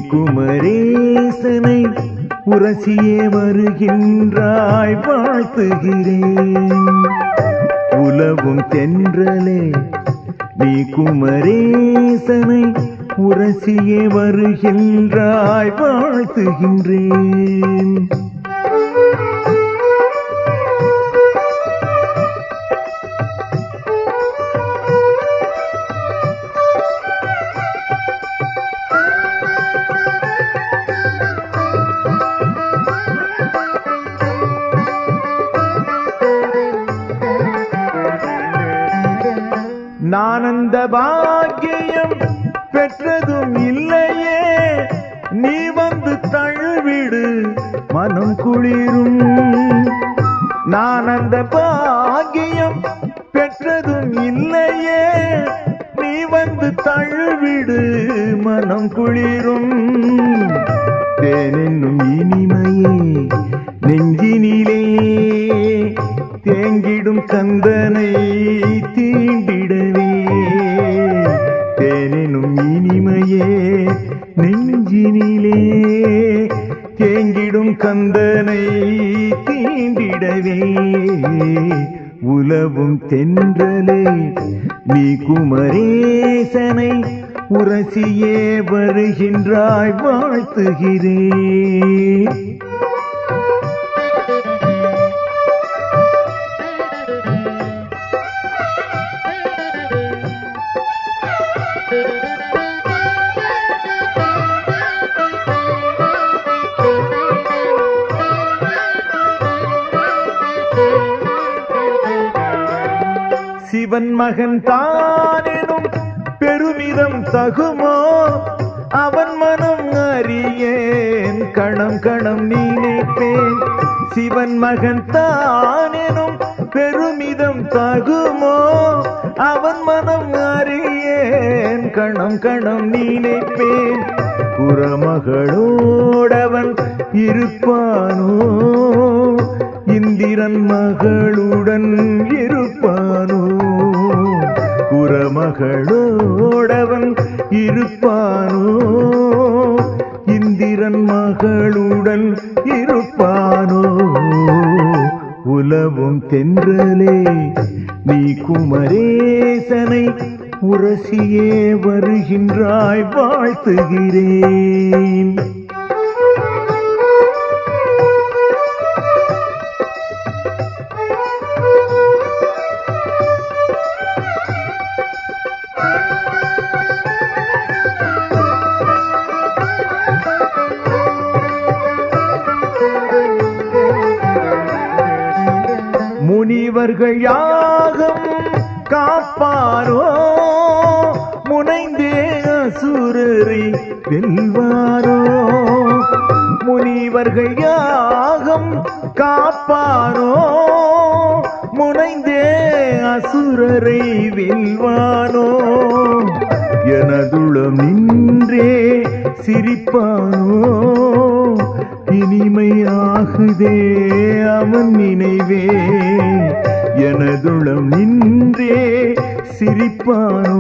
குமரேசனை உரசியே வருகின்றாய் வாழ்த்துகிறேன் உலவும் தென்றலே நீ குமரேசனை உரசியே வருகின்றாய் வாழ்த்துகின்றேன் நான் அந்த பாக்கியம் பெற்றதும் இல்லையே நீ வந்து தழுவிடு மனம் குளிரும் நான் அந்த பாக்கியம் பெற்றதும் இல்லையே நீ வந்து தழுவிடு மனம் குளிரும் தேனென்னும் இனிமையே நெஞ்சினிலே தேங்கிடும் கந்தனை தீண்டிடவே தேனெனும் இனிமையே நெஞ்சினிலே தேங்கிடும் கந்தனை தீண்டிடவே உலவும் தென்றலே நீ குமரேசனை உரசியே வருகின்றாய் வாழ்த்துகிறேன் சிவன் மகன் தானெனும் பெருமிதம் தகுமோ அவன் மனம் அறியேன் கணம் கணம் நினைப்பேன் சிவன் மகன் தானெனும் பெருமிதம் தகுமோ அவன் மனம் அறியேன் கணம் கணம் நினைப்பேன் புறமகளோடவன் இருப்பானோ இந்திரன் மகளுடன் இருப்பானோ குரமகளோடவன் இருப்பானோ இந்திரன் மகளுடன் இருப்பானோ உலவும் தென்றலே நீ குமரேசனை உரசியே வருகின்றாய் வாழ்த்துகிறேன் முனிவர்கள் யாகம் காப்பாரோ முனைந்தே அசுரரை வெல்வாரோ முனிவர்கள் யாகம் காப்பாரோ முனைந்தே அசுரரை வெல்வானோ எனதுளம் நின்றே சிரிப்பானோ இனிமையாகுதே அவன் நினைவே எனதுளம் நின்றே சிரிப்பானோ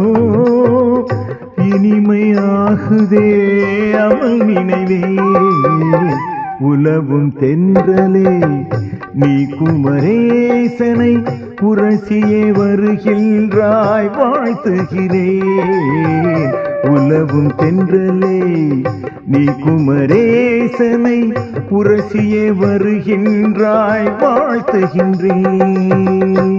இனிமையாகுதே அவன் நினைவே உலவும் தென்றலே நீ குமரேசனை உரசியே வருகின்றாய் வாழ்த்துகிறேன் உலவும் தென்றலே நீ குமரேசனை உரசியே வருகின்றாய் வாழ்த்துகின்றேன்